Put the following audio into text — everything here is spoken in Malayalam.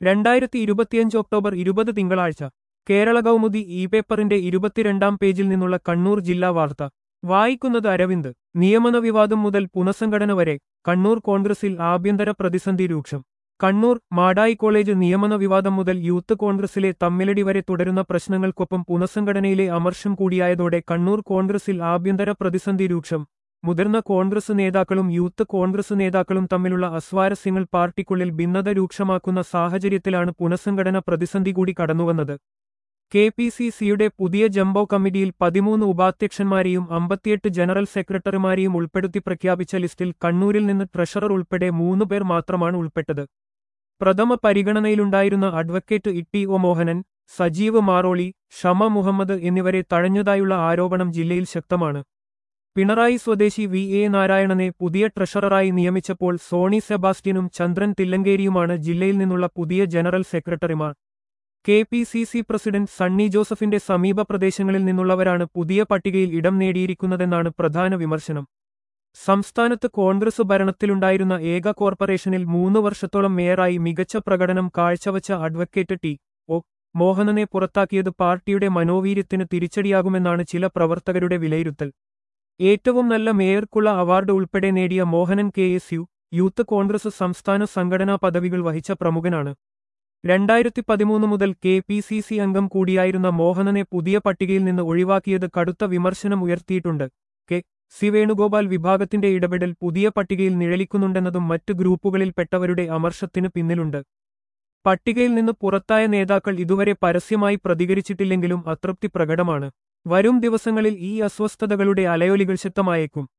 രണ്ടായിരത്തി ഇരുപത്തിയഞ്ച് ഒക്ടോബർ ഇരുപത് തിങ്കളാഴ്ച കേരള കൗമുദി ഇ പേപ്പറിന്റെ ഇരുപത്തിരണ്ടാം പേജിൽ നിന്നുള്ള കണ്ണൂർ ജില്ലാ വാർത്ത വായിക്കുന്നത് അരവിന്ദ് നിയമന വിവാദം മുതൽ പുനഃസംഘടന വരെ കണ്ണൂർ കോൺഗ്രസിൽ ആഭ്യന്തര പ്രതിസന്ധി രൂക്ഷം കണ്ണൂർ മാടായി കോളേജ് നിയമന വിവാദം മുതൽ യൂത്ത് കോൺഗ്രസിലെ തമ്മിലടി വരെ തുടരുന്ന പ്രശ്നങ്ങൾക്കൊപ്പം പുനഃസംഘടനയിലെ അമർഷം കൂടിയായതോടെ കണ്ണൂർ കോൺഗ്രസിൽ ആഭ്യന്തര പ്രതിസന്ധി രൂക്ഷം മുതിർന്ന കോൺഗ്രസ് നേതാക്കളും യൂത്ത് കോൺഗ്രസ് നേതാക്കളും തമ്മിലുള്ള അസ്വാരസ്യങ്ങൾ പാർട്ടിക്കുള്ളിൽ ഭിന്നത രൂക്ഷമാക്കുന്ന സാഹചര്യത്തിലാണ് പുനഃസംഘടന പ്രതിസന്ധി കൂടി കടന്നുവന്നത് കെ പി സി സിയുടെ പുതിയ ജംബോ കമ്മിറ്റിയിൽ പതിമൂന്ന് ഉപാധ്യക്ഷന്മാരെയും അമ്പത്തിയെട്ട് ജനറൽ സെക്രട്ടറിമാരെയും ഉൾപ്പെടുത്തി പ്രഖ്യാപിച്ച ലിസ്റ്റിൽ കണ്ണൂരിൽ നിന്ന് ട്രഷറർ ഉൾപ്പെടെ മൂന്ന് പേർ മാത്രമാണ് ഉൾപ്പെട്ടത് പ്രഥമ പരിഗണനയിലുണ്ടായിരുന്ന advocate T O Mohanan Sajeev Maroli Shama Muhammad എന്നിവരെ തഴഞ്ഞതായുള്ള ആരോപണം ജില്ലയിൽ ശക്തമാണ് പിണറായി സ്വദേശി വി എ നാരായണനെ പുതിയ ട്രഷററായി നിയമിച്ചപ്പോൾ സോണി സെബാസ്റ്റ്യനും ചന്ദ്രൻ തില്ലങ്കേരിയുമാണ് ജില്ലയിൽ നിന്നുള്ള പുതിയ ജനറൽ സെക്രട്ടറിമാർ K P C C president Sunny ജോസഫിന്റെ സമീപ പ്രദേശങ്ങളിൽ നിന്നുള്ളവരാണ് പുതിയ പട്ടികയിൽ ഇടം നേടിയിരിക്കുന്നതെന്നാണ് പ്രധാന വിമർശനം സംസ്ഥാനത്ത് കോൺഗ്രസ് ഭരണത്തിലുണ്ടായിരുന്ന ഏക കോർപ്പറേഷനിൽ മൂന്ന് വർഷത്തോളം മേയറായി മികച്ച പ്രകടനം കാഴ്ചവച്ച അഡ്വക്കേറ്റ് ടി ഒ മോഹനനെ പുറത്താക്കിയത് പാർട്ടിയുടെ മനോവീര്യത്തിന് തിരിച്ചടിയാകുമെന്നാണ് ചില പ്രവർത്തകരുടെ വിലയിരുത്തൽ ഏറ്റവും നല്ല മേയർക്കുള്ള അവാർഡ് ഉൾപ്പെടെ നേടിയ Mohanan K S U Youth Congress സംസ്ഥാന സംഘടനാ പദവികൾ വഹിച്ച പ്രമുഖനാണ് രണ്ടായിരത്തി പതിമൂന്ന് മുതൽ കെ പി സി സി അംഗം കൂടിയായിരുന്ന മോഹനനെ പുതിയ പട്ടികയിൽ നിന്ന് ഒഴിവാക്കിയത് കടുത്ത വിമർശനം ഉയർത്തിയിട്ടുണ്ട് കെ സി വേണുഗോപാൽ വിഭാഗത്തിന്റെ ഇടപെടൽ പുതിയ പട്ടികയിൽ നിഴലിക്കുന്നുണ്ടെന്നതും മറ്റ് ഗ്രൂപ്പുകളിൽപ്പെട്ടവരുടെ അമർഷത്തിന് പിന്നിലുണ്ട് പട്ടികയിൽ നിന്ന് പുറത്തായ നേതാക്കൾ ഇതുവരെ പരസ്യമായി പ്രതികരിച്ചിട്ടില്ലെങ്കിലും അതൃപ്തി പ്രകടമാണ് വരും ദിവസങ്ങളിൽ ഈ അസ്വസ്ഥതകളുടെ അലയൊലികൾ ശക്തമായേക്കും